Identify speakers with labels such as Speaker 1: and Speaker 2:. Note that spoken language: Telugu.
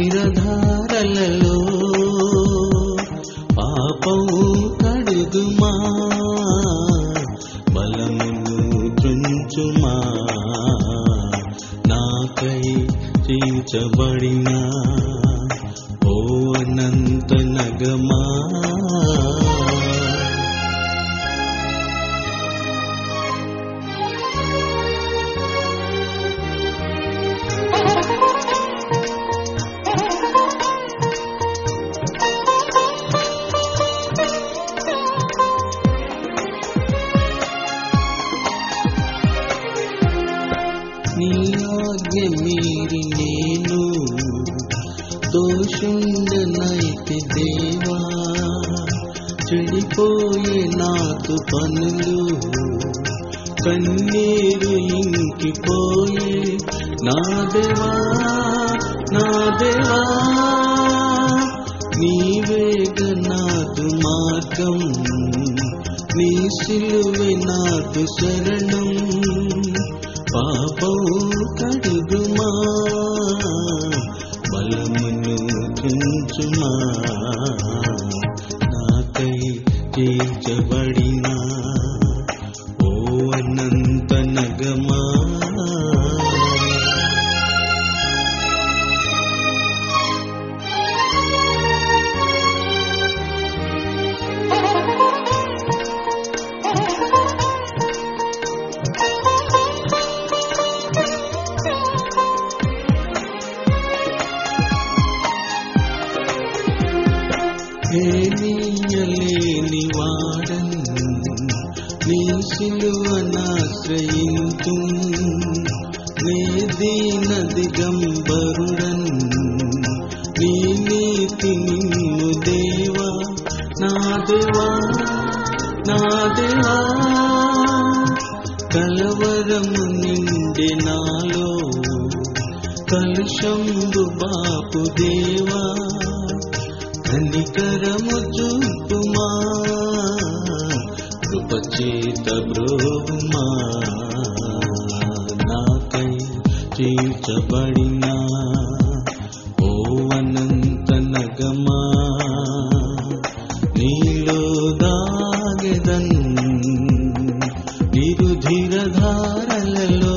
Speaker 1: నిరుధిరధారలలో పాపము కడుగుమా బలమును తుంచుమా నాకై చీల్చబడిన ఓ అనంత నగమా నీ ఆజ్ఞ మీరి నేను దోషుండనైతే దేవా చెడిపోయే నాకు పనులు కన్నీరు ఇంకిపోయే నా దేవా నా దేవా నీవేగ నాదు మార్గం నీ సిలువే నాదు శరణం పాపము కడుగుమా బలమును తుంచుమా నాకై తీర్చబడిన ఓ అనంత నగమా ఏమీయలేని వాడన్ నీ సిలువనాశ్రయింతు నే దీన దిగంబరుడన్ నీ నీతి నిన్ను దేవా నా దేవా నా దేవా కలవరము నిండి నాలో కలుషంబు బాపు దేవా కనికరము చూపుమా కృపచేత బ్రోమా నాకై తీర్చబడిన ఓ అనంత నగమా నీలో దాగెదన్ నిరుధిరధారలలో